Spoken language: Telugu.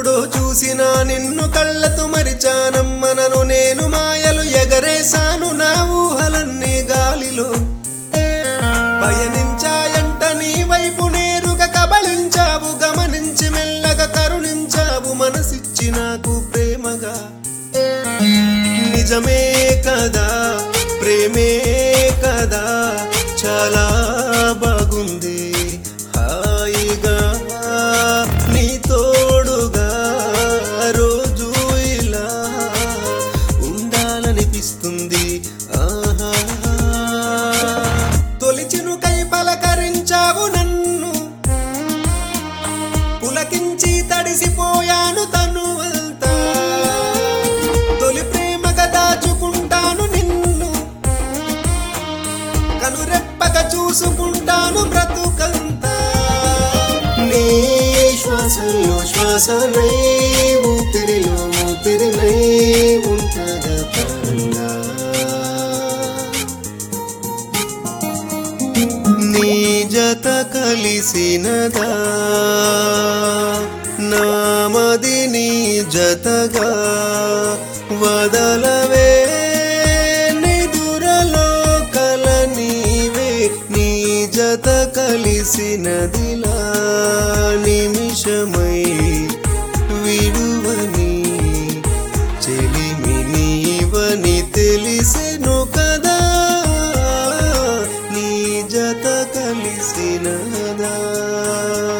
ఎప్పుడో చూసినా నిన్ను కళ్ళతో మరిచానమ్మనను నేను మాయలు ఎగరేశాను నా ఊహలన్నీ గాలిలో పయనించాయంట నీ వైపు నేరుగా కబళించావు గమనించి మెల్లగా కరుణించావు మనసిచ్చి నాకు ప్రేమగా నిజమే కదా ప్రేమే కదా చాలా బాగుంది హాయిగా నీ తోడుగా రోజు ఇలా ఉండాలనిపిస్తుంది ఆహా తొలిచినుకై పలకరించావు నన్ను పులకించి తడిసిపోయాను తను అంతా తొలి ప్రేమగా దాచుకుంటాను నిన్ను కనురెప్పగా చూసుకుంటాను బ్రతుకంతా నీ శ్వాసలో శ్వాసనై ఊపిరిలో ఊపిరినై ఉంటదా ప్రాణంగా నీ జత కలిసినదా నామది నీ జతగా వదలవే నిదురలో కల నీవే నీ జత కలిసినదిలా నిమిషమై విడువని చెలిమి నీవని తెలిసెను కదా నీ జత కలిసినదా